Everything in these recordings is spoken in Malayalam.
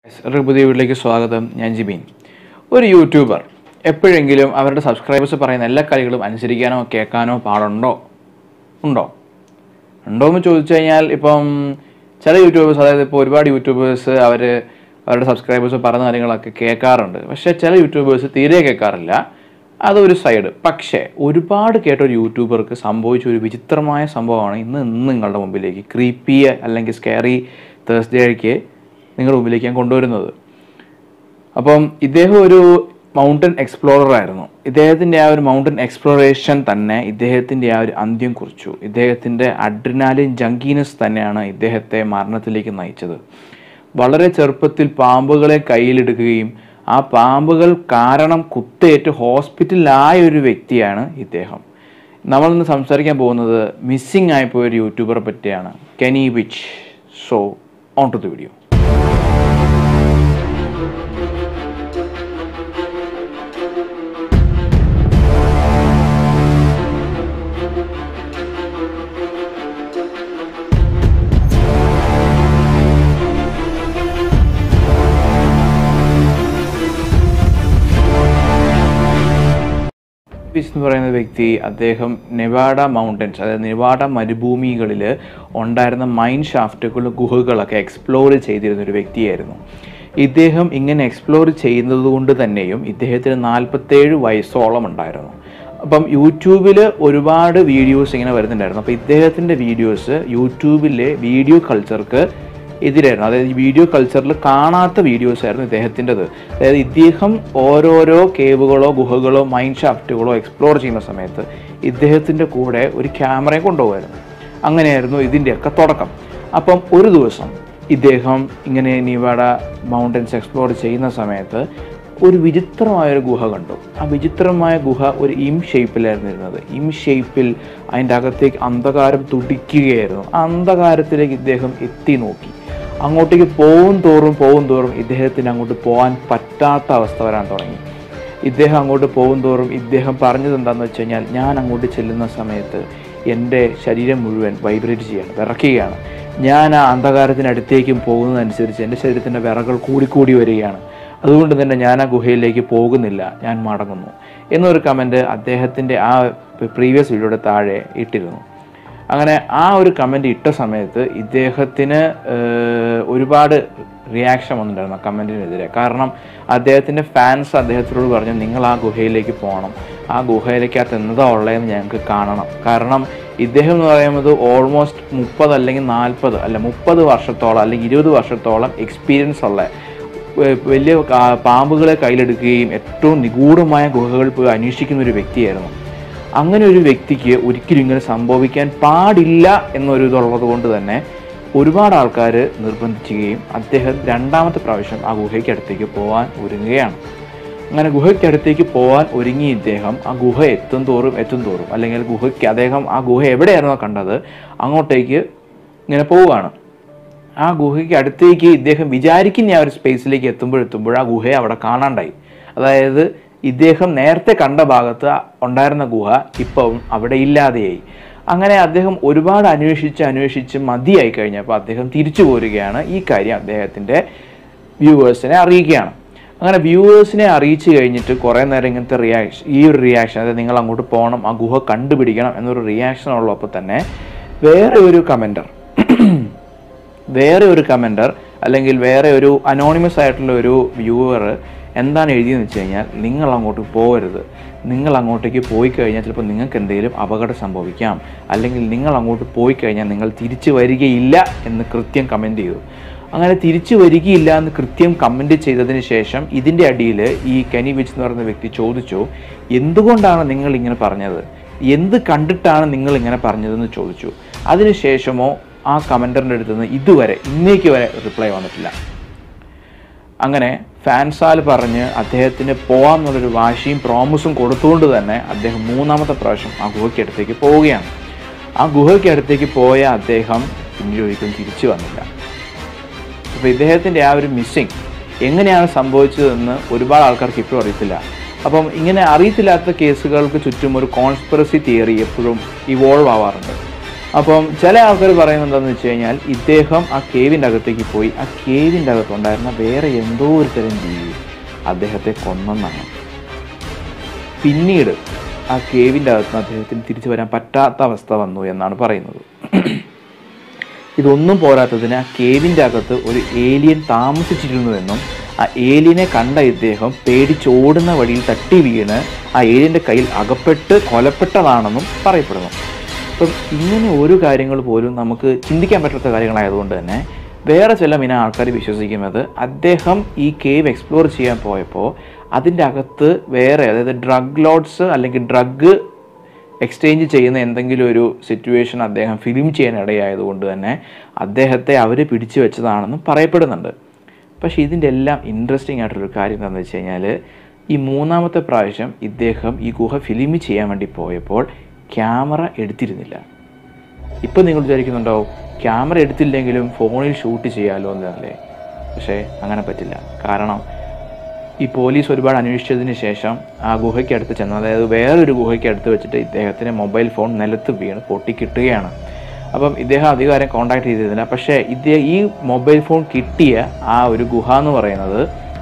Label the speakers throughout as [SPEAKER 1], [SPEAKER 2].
[SPEAKER 1] ഒരു പുതിയ വീട്ടിലേക്ക് സ്വാഗതം ഞാൻ ജിബീൻ ഒരു യൂട്യൂബർ എപ്പോഴെങ്കിലും അവരുടെ സബ്സ്ക്രൈബേഴ്സ് പറയുന്ന എല്ലാ കാര്യങ്ങളും അനുസരിക്കാനോ കേൾക്കാനോ പാടുണ്ടോ ഉണ്ടോ ഉണ്ടോ എന്ന് ചോദിച്ചു കഴിഞ്ഞാൽ ഇപ്പം ചില യൂട്യൂബേഴ്സ് അതായത് ഇപ്പോൾ ഒരുപാട് യൂട്യൂബേഴ്സ് അവർ അവരുടെ സബ്സ്ക്രൈബേഴ്സ് പറയുന്ന കാര്യങ്ങളൊക്കെ കേൾക്കാറുണ്ട് പക്ഷേ ചില യൂട്യൂബേഴ്സ് തീരെ കേൾക്കാറില്ല അതൊരു സൈഡ് പക്ഷേ ഒരുപാട് കേട്ട ഒരു യൂട്യൂബർക്ക് സംഭവിച്ച ഒരു വിചിത്രമായ സംഭവമാണ് ഇന്ന് ഇന്ന് നിങ്ങളുടെ മുമ്പിലേക്ക് ക്രീപ്പി അല്ലെങ്കിൽ സ്കെയറി തേഴ്സ്ഡേക്ക് നിങ്ങളുടെ മുമ്പിലേക്ക് ഞാൻ കൊണ്ടുവരുന്നത് അപ്പം ഇദ്ദേഹം ഒരു മൗണ്ടൻ എക്സ്പ്ലോറർ ആയിരുന്നു ഇദ്ദേഹത്തിൻ്റെ ആ ഒരു മൗണ്ടൻ എക്സ്പ്ലോറേഷൻ തന്നെ ഇദ്ദേഹത്തിൻ്റെ ആ ഒരു അന്ത്യം കുറിച്ചു ഇദ്ദേഹത്തിൻ്റെ അഡ്രിനാലിൻ ജങ്കീനസ് തന്നെയാണ് ഇദ്ദേഹത്തെ മരണത്തിലേക്ക് നയിച്ചത് വളരെ ചെറുപ്പത്തിൽ പാമ്പുകളെ കയ്യിലെടുക്കുകയും ആ പാമ്പുകൾ കാരണം കുത്തേറ്റ് ഹോസ്പിറ്റലിലായ ഒരു വ്യക്തിയാണ് ഇദ്ദേഹം നമ്മളിന്ന് സംസാരിക്കാൻ പോകുന്നത് മിസ്സിംഗ് ആയിപ്പോയ ഒരു യൂട്യൂബറെ പറ്റിയാണ് Kenny Veach so on to the video ഫിസ് എന്ന് പറയുന്ന വ്യക്തി അദ്ദേഹം നെവാഡ മൗണ്ടൻസ് അതായത് നെവാഡ മരുഭൂമികളിൽ ഉണ്ടായിരുന്ന മൈൻ ഷാഫ്റ്റുകളും ഗുഹകളൊക്കെ എക്സ്പ്ലോർ ചെയ്തിരുന്ന ഒരു വ്യക്തിയായിരുന്നു ഇദ്ദേഹം ഇങ്ങനെ എക്സ്പ്ലോർ ചെയ്യുന്നത് കൊണ്ട് തന്നെയും ഇദ്ദേഹത്തിന് നാൽപ്പത്തേഴ് വയസ്സോളം ഉണ്ടായിരുന്നു അപ്പം യൂട്യൂബിൽ ഒരുപാട് വീഡിയോസ് ഇങ്ങനെ വരുന്നുണ്ടായിരുന്നു അപ്പോൾ ഇദ്ദേഹത്തിൻ്റെ വീഡിയോസ് യൂട്യൂബിലെ വീഡിയോ കൾച്ചർക്ക് എതിരായിരുന്നു അതായത് ഈ വീഡിയോ കൾച്ചറിൽ കാണാത്ത വീഡിയോസ് ആയിരുന്നു ഇദ്ദേഹത്തിൻ്റെത് അതായത് ഇദ്ദേഹം ഓരോരോ കേവുകളോ ഗുഹകളോ മൈൻ ഷാഫ്റ്റുകളോ എക്സ്പ്ലോർ ചെയ്യുന്ന സമയത്ത് ഇദ്ദേഹത്തിൻ്റെ കൂടെ ഒരു ക്യാമറയും കൊണ്ടുപോകായിരുന്നു അങ്ങനെയായിരുന്നു ഇതിൻ്റെയൊക്കെ തുടക്കം അപ്പം ഒരു ദിവസം ഇദ്ദേഹം ഇങ്ങനെ നിവാഡ മൗണ്ടൻസ് എക്സ്പ്ലോർ ചെയ്യുന്ന സമയത്ത് ഒരു വിചിത്രമായൊരു ഗുഹ കണ്ടു ആ വിചിത്രമായ ഗുഹ ഒരു ഇം ഷേപ്പിലായിരുന്നു ഇരുന്നത് ഇം ഷേപ്പിൽ അതിൻ്റെ അകത്തേക്ക് അന്ധകാരം തുടിക്കുകയായിരുന്നു ആ അന്ധകാരത്തിലേക്ക് ഇദ്ദേഹം എത്തി നോക്കി അങ്ങോട്ടേക്ക് പോകും തോറും പോകും തോറും ഇദ്ദേഹത്തിന് അങ്ങോട്ട് പോകാൻ പറ്റാത്ത അവസ്ഥ വരാൻ തുടങ്ങി ഇദ്ദേഹം അങ്ങോട്ട് പോകും തോറും ഇദ്ദേഹം പറഞ്ഞത് എന്താണെന്ന് വെച്ച് കഴിഞ്ഞാൽ ഞാൻ അങ്ങോട്ട് ചെല്ലുന്ന സമയത്ത് എൻ്റെ ശരീരം മുഴുവൻ വൈബ്രേറ്റ് ചെയ്യാണ് വിറയ്ക്കുകയാണ് ഞാൻ ആ അന്ധകാരത്തിനടുത്തേക്കും പോകുന്നതനുസരിച്ച് എൻ്റെ ശരീരത്തിൻ്റെ വിറകൾ കൂടിക്കൂടി വരികയാണ് അതുകൊണ്ട് തന്നെ ഞാൻ ആ ഗുഹയിലേക്ക് പോകുന്നില്ല ഞാൻ മടങ്ങുന്നു എന്നൊരു കമൻറ്റ് അദ്ദേഹത്തിൻ്റെ ആ പ്രീവിയസ് വീഡിയോയുടെ താഴെ ഇട്ടിരുന്നു അങ്ങനെ ആ ഒരു കമൻറ്റ് ഇട്ട സമയത്ത് ഇദ്ദേഹത്തിന് ഏഹ്, ഒരുപാട് റിയാക്ഷൻ വന്നിട്ടുണ്ടായിരുന്നു ആ കമൻറ്റിനെതിരെ കാരണം അദ്ദേഹത്തിൻ്റെ ഫാൻസ് അദ്ദേഹത്തിനോട് പറഞ്ഞു നിങ്ങൾ ആ ഗുഹയിലേക്ക് പോകണം ആ ഗുഹയിലേക്കകത്ത് എന്താ ഉള്ളതെന്ന് ഞങ്ങൾക്ക് കാണണം കാരണം ഇദ്ദേഹം എന്ന് പറയുന്നത് ഓൾമോസ്റ്റ് മുപ്പത് അല്ലെങ്കിൽ നാൽപ്പത് അല്ല മുപ്പത് വർഷത്തോളം അല്ലെങ്കിൽ ഇരുപത് വർഷത്തോളം എക്സ്പീരിയൻസ് ഉള്ള ഏഹ് വലിയ കാ- പാമ്പുകളെ കയ്യിലെടുക്കുകയും ഏറ്റവും നിഗൂഢമായ ഗുഹകളിൽ പോയി അന്വേഷിക്കുന്ന ഒരു വ്യക്തിയായിരുന്നു അങ്ങനെ ഒരു വ്യക്തിക്ക് ഒരിക്കലും ഇങ്ങനെ സംഭവിക്കാൻ പാടില്ല എന്നൊരു ഇതുള്ളത് കൊണ്ട് തന്നെ ഒരുപാട് ആൾക്കാർ നിർബന്ധിക്കുകയും അദ്ദേഹം രണ്ടാമത്തെ പ്രാവശ്യം ആ ഗുഹയ്ക്ക് അടുത്തേക്ക് പോകാൻ ഒരുങ്ങുകയാണ് അങ്ങനെ ഗുഹയ്ക്ക് അടുത്തേക്ക് പോകാൻ ഒരുങ്ങി ഇദ്ദേഹം ആ ഗുഹ എത്തും തോറും എത്തും തോറും അല്ലെങ്കിൽ ഗുഹയ്ക്ക് അദ്ദേഹം ആ ഗുഹ എവിടെയായിരുന്നോ കണ്ടത് അങ്ങോട്ടേക്ക് ഇങ്ങനെ പോവുകയാണ് ആ ഗുഹയ്ക്ക് അടുത്തേക്ക് ഇദ്ദേഹം വിചാരിക്കുന്ന ആ ഒരു സ്പേസിലേക്ക് എത്തുമ്പോഴെത്തുമ്പോൾ ആ ഗുഹയെ അവിടെ കാണാണ്ടായി അതായത് ഇദ്ദേഹം നേരത്തെ കണ്ട ഭാഗത്ത് ഉണ്ടായിരുന്ന ഗുഹ ഇപ്പം അവിടെ ഇല്ലാതെയായി അങ്ങനെ അദ്ദേഹം ഒരുപാട് അന്വേഷിച്ച് അന്വേഷിച്ച് മതിയായി കഴിഞ്ഞപ്പോൾ അദ്ദേഹം തിരിച്ചു പോരുകയാണ് ഈ കാര്യം അദ്ദേഹത്തിൻ്റെ വ്യൂവേഴ്സിനെ അറിയിക്കുകയാണ് അങ്ങനെ വ്യൂവേഴ്സിനെ അറിയിച്ചു കഴിഞ്ഞിട്ട് കുറേ നേരം ഇങ്ങനത്തെ റിയാക്ഷൻ ഈ ഒരു റിയാക്ഷൻ അതായത് നിങ്ങൾ അങ്ങോട്ട് പോകണം ആ ഗുഹ കണ്ടുപിടിക്കണം എന്നൊരു റിയാക്ഷൻ ഉള്ളപ്പോൾ തന്നെ വേറെ ഒരു കമൻറ്റർ വേറെ ഒരു കമൻറ്റർ അല്ലെങ്കിൽ വേറെ ഒരു അനോണിമസ് ആയിട്ടുള്ള ഒരു വ്യൂവർ എന്താണ് എഴുതിയെന്ന് വെച്ച് കഴിഞ്ഞാൽ നിങ്ങൾ അങ്ങോട്ട് പോകരുത് നിങ്ങൾ അങ്ങോട്ടേക്ക് പോയി കഴിഞ്ഞാൽ ചിലപ്പോൾ നിങ്ങൾക്ക് എന്തെങ്കിലും അപകടം സംഭവിക്കാം അല്ലെങ്കിൽ നിങ്ങൾ അങ്ങോട്ട് പോയി കഴിഞ്ഞാൽ നിങ്ങൾ തിരിച്ചു വരികയില്ല എന്ന് കൃത്യം കമൻറ്റ് ചെയ്തു അങ്ങനെ തിരിച്ചു വരികയില്ല എന്ന് കൃത്യം കമൻറ്റ് ചെയ്തതിന് ശേഷം ഇതിൻ്റെ അടിയിൽ ഈ കെനി വിച്ച് എന്ന് പറയുന്ന വ്യക്തി ചോദിച്ചു എന്തുകൊണ്ടാണ് നിങ്ങൾ ഇങ്ങനെ പറഞ്ഞത് എന്ത് കണ്ടിട്ടാണ് നിങ്ങൾ ഇങ്ങനെ പറഞ്ഞതെന്ന് ചോദിച്ചു അതിനുശേഷമോ ആ കമൻറ്ററിൻ്റെ അടുത്ത് നിന്ന് ഇതുവരെ ഇന്നേക്ക് വരെ റിപ്ലൈ വന്നിട്ടില്ല അങ്ങനെ ഫാൻസാൽ പറഞ്ഞ് അദ്ദേഹത്തിന് പോകാം എന്നുള്ളൊരു വാശിയും പ്രോമിസും കൊടുത്തുകൊണ്ട് തന്നെ അദ്ദേഹം മൂന്നാമത്തെ പ്രാവശ്യം ആ ഗുഹയ്ക്കടുത്തേക്ക് പോവുകയാണ് ആ ഗുഹയ്ക്കടുത്തേക്ക് പോയ അദ്ദേഹം പിന്നീട് ഒരിക്കലും തിരിച്ചു വന്നില്ല അപ്പോൾ ഇദ്ദേഹത്തിൻ്റെ ആ ഒരു മിസ്സിങ് എങ്ങനെയാണ് സംഭവിച്ചതെന്ന് ഒരുപാട് ആൾക്കാർക്ക് ഇപ്പോഴും അറിയത്തില്ല അപ്പം ഇങ്ങനെ അറിയത്തില്ലാത്ത കേസുകൾക്ക് ചുറ്റും ഒരു കോൺസ്പിറസി തിയറി എപ്പോഴും ഇവോൾവ് ആവാറുണ്ട് അപ്പം ചില ആൾക്കാർ പറയുന്നത് എന്താണെന്ന് വെച്ച് കഴിഞ്ഞാൽ ഇദ്ദേഹം ആ കേവിൻ്റെ അകത്തേക്ക് പോയി ആ കേവിൻ്റെ അകത്തുണ്ടായിരുന്ന വേറെ എന്തോ ഒരു തരം ജീവി അദ്ദേഹത്തെ കൊന്നെന്നാണ് പിന്നീട് ആ കേവിൻ്റെ അകത്ത് നിന്ന് അദ്ദേഹത്തിന് തിരിച്ചു വരാൻ പറ്റാത്ത അവസ്ഥ വന്നു എന്നാണ് പറയുന്നത് ഇതൊന്നും പോരാത്തതിന് ആ കേവിൻ്റെ അകത്ത് ഒരു ഏലിയൻ താമസിച്ചിരുന്നുവെന്നും ആ ഏലിയനെ കണ്ട ഇദ്ദേഹം പേടിച്ചോടുന്ന വഴിയിൽ തട്ടി വീണ് ആ ഏലിയൻ്റെ കയ്യിൽ അകപ്പെട്ട് കൊലപ്പെട്ടതാണെന്നും പറയപ്പെടുന്നു അപ്പം ഇങ്ങനെ ഒരു കാര്യങ്ങൾ പോലും നമുക്ക് ചിന്തിക്കാൻ പറ്റാത്ത കാര്യങ്ങളായതുകൊണ്ട് തന്നെ വേറെ ചില മിന ആൾക്കാർ വിശ്വസിക്കുന്നത് അദ്ദേഹം ഈ കേവ് എക്സ്പ്ലോർ ചെയ്യാൻ പോയപ്പോൾ അതിൻ്റെ അകത്ത് വേറെ അതായത് ഡ്രഗ് ലോഡ്സ് അല്ലെങ്കിൽ ഡ്രഗ് എക്സ്ചേഞ്ച് ചെയ്യുന്ന എന്തെങ്കിലും ഒരു സിറ്റുവേഷൻ അദ്ദേഹം ഫിലിം ചെയ്യാൻ ഇടയായതുകൊണ്ട് തന്നെ അദ്ദേഹത്തെ അവർ പിടിച്ചു വെച്ചതാണെന്നും പറയപ്പെടുന്നുണ്ട് പക്ഷേ ഇതിൻ്റെ എല്ലാം ഇൻട്രസ്റ്റിംഗ് ആയിട്ടൊരു കാര്യം എന്താണെന്ന് വെച്ച് കഴിഞ്ഞാൽ ഈ മൂന്നാമത്തെ പ്രാവശ്യം ഇദ്ദേഹം ഈ ഗുഹ ഫിലിം ചെയ്യാൻ വേണ്ടി പോയപ്പോൾ ക്യാമറ എടുത്തിരുന്നില്ല ഇപ്പം നിങ്ങൾ വിചാരിക്കുന്നുണ്ടോ ക്യാമറ എടുത്തില്ലെങ്കിലും ഫോണിൽ ഷൂട്ട് ചെയ്യാമല്ലോ എന്നല്ലേ പക്ഷേ അങ്ങനെ പറ്റില്ല കാരണം ഈ പോലീസ് ഒരുപാട് അന്വേഷിച്ചതിന് ശേഷം ആ ഗുഹയ്ക്ക് അടുത്ത് ചെന്ന് അതായത് വേറൊരു ഗുഹയ്ക്ക് അടുത്ത് വെച്ചിട്ട് ഇദ്ദേഹത്തിന് മൊബൈൽ ഫോൺ നിലത്ത് വീണ് പൊട്ടിക്കിട്ടുകയാണ് അപ്പം ഇദ്ദേഹം അധികാരം കോൺടാക്ട് ചെയ്തിരുന്നില്ല പക്ഷേ ഇദ്ദേഹം ഈ മൊബൈൽ ഫോൺ കിട്ടിയ ആ ഒരു ഗുഹ എന്ന് പറയുന്നത്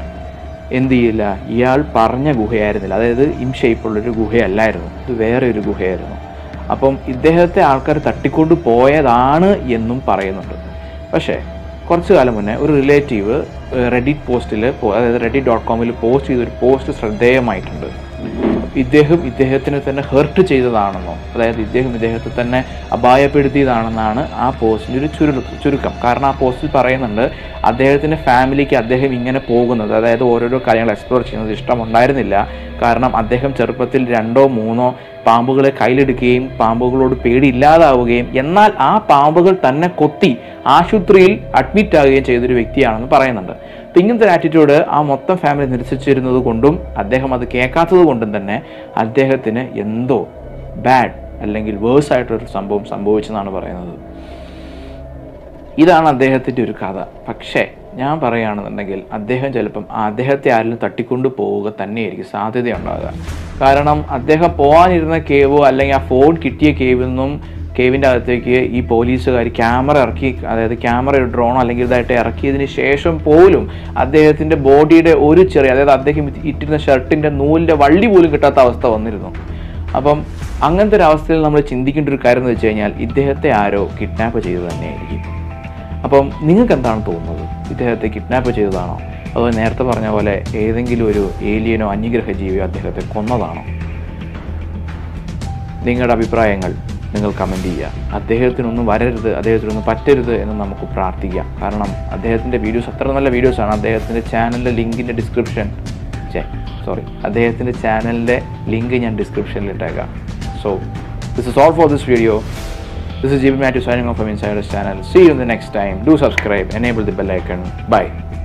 [SPEAKER 1] എന്ത് ചെയ്യില്ല ഇയാൾ പറഞ്ഞ ഗുഹയായിരുന്നില്ല അതായത് ഇം ഷേപ്പുള്ളൊരു ഗുഹയല്ലായിരുന്നു ഇത് വേറെ ഒരു ഗുഹയായിരുന്നു അപ്പം ഇദ്ദേഹത്തെ ആൾക്കാർ തട്ടിക്കൊണ്ട് പോയതാണ് എന്നും പറയുന്നുണ്ട് പക്ഷേ കുറച്ച് കാലം മുന്നേ ഒരു റിലേറ്റീവ് റെഡിറ്റ് പോസ്റ്റിൽ അതായത് റെഡിറ്റ് ഡോട്ട് കോമിൽ പോസ്റ്റ് ചെയ്തൊരു പോസ്റ്റ് ശ്രദ്ധേയമായിട്ടുണ്ട് ഇദ്ദേഹം ഇദ്ദേഹത്തിന് തന്നെ ഹെർട്ട് ചെയ്തതാണെന്നോ അതായത് ഇദ്ദേഹം ഇദ്ദേഹത്തെ തന്നെ അപായപ്പെടുത്തിയതാണെന്നാണ് ആ പോസ്റ്റിൻ്റെ ഒരു ചുരു ചുരുക്കം കാരണം ആ പോസ്റ്റിൽ പറയുന്നുണ്ട് അദ്ദേഹത്തിൻ്റെ ഫാമിലിക്ക് അദ്ദേഹം ഇങ്ങനെ പോകുന്നത് അതായത് ഓരോരോ കാര്യങ്ങൾ എക്സ്പ്ലോർ ചെയ്യുന്നത് ഇഷ്ടമുണ്ടായിരുന്നില്ല കാരണം അദ്ദേഹം ചെറുപ്പത്തിൽ രണ്ടോ മൂന്നോ പാമ്പുകളെ കയ്യിലെടുക്കുകയും പാമ്പുകളോട് പേടിയില്ലാതാവുകയും എന്നാൽ ആ പാമ്പുകൾ തന്നെ കൊത്തി ആശുപത്രിയിൽ അഡ്മിറ്റ് ആവുകയും ചെയ്തൊരു വ്യക്തിയാണെന്ന് പറയുന്നുണ്ട് അപ്പം ഇങ്ങനത്തെ ആറ്റിറ്റ്യൂഡ് ആ മൊത്തം ഫാമിലി നിരസിച്ചിരുന്നത് കൊണ്ടും അദ്ദേഹം അത് കേൾക്കാത്തത് കൊണ്ടും തന്നെ അദ്ദേഹത്തിന് എന്തോ ബാഡ് അല്ലെങ്കിൽ വേഴ്സ് ആയിട്ടൊരു സംഭവം സംഭവിച്ചെന്നാണ് പറയുന്നത് ഇതാണ് അദ്ദേഹത്തിൻ്റെ ഒരു കഥ പക്ഷേ ഞാൻ പറയുകയാണെന്നുണ്ടെങ്കിൽ അദ്ദേഹം ചിലപ്പം ആ അദ്ദേഹത്തെ ആരെങ്കിലും തട്ടിക്കൊണ്ട് പോവുക തന്നെയായിരിക്കും സാധ്യതയുണ്ടാകുക കാരണം അദ്ദേഹം പോകാനിരുന്ന കേവോ അല്ലെങ്കിൽ ആ ഫോൺ കിട്ടിയ കേവിൽ നിന്നും കേവിൻ്റെ അകത്തേക്ക് ഈ പോലീസുകാർ ക്യാമറ ഇറക്കി അതായത് ക്യാമറ ഡ്രോണോ അല്ലെങ്കിൽ ഇതായിട്ട് ഇറക്കിയതിന് ശേഷം പോലും അദ്ദേഹത്തിൻ്റെ ബോഡിയുടെ ഒരു ചെറിയ അതായത് അദ്ദേഹം ഇട്ടിരുന്ന ഷർട്ടിൻ്റെ നൂലിൻ്റെ വള്ളി പോലും കിട്ടാത്ത അവസ്ഥ വന്നിരുന്നു അപ്പം അങ്ങനത്തെ ഒരു അവസ്ഥയിൽ നമ്മൾ ചിന്തിക്കേണ്ട ഒരു കാര്യം എന്ന് വെച്ച് കഴിഞ്ഞാൽ ഇദ്ദേഹത്തെ ആരോ കിഡ്നാപ്പ് ചെയ്തത് തന്നെയായിരിക്കും അപ്പം നിങ്ങൾക്ക് എന്താണ് തോന്നുന്നത് ഇദ്ദേഹത്തെ കിഡ്നാപ്പ് ചെയ്തതാണോ അതോ നേരത്തെ പറഞ്ഞ പോലെ ഏതെങ്കിലും ഒരു ഏലിയനോ അന്യഗ്രഹ ജീവിയോ അദ്ദേഹത്തെ കൊന്നതാണോ നിങ്ങളുടെ അഭിപ്രായങ്ങൾ നിങ്ങൾ കമൻറ്റ് ചെയ്യുക അദ്ദേഹത്തിനൊന്നും വരരുത് അദ്ദേഹത്തിനൊന്നും പറ്റരുത് എന്ന് നമുക്ക് പ്രാർത്ഥിക്കാം കാരണം അദ്ദേഹത്തിൻ്റെ വീഡിയോസ് അത്ര നല്ല വീഡിയോസാണ് അദ്ദേഹത്തിൻ്റെ ചാനലിൻ്റെ ലിങ്കിൻ്റെ ഡിസ്ക്രിപ്ഷൻ സോറി അദ്ദേഹത്തിൻ്റെ ചാനലിൻ്റെ ലിങ്ക് ഞാൻ ഡിസ്ക്രിപ്ഷനിൽ ഇട്ടേക്കാം so this is all for this video This is JB Matthew signing off from Insider's channel. See you in the next time. Do subscribe, enable the bell icon. Bye.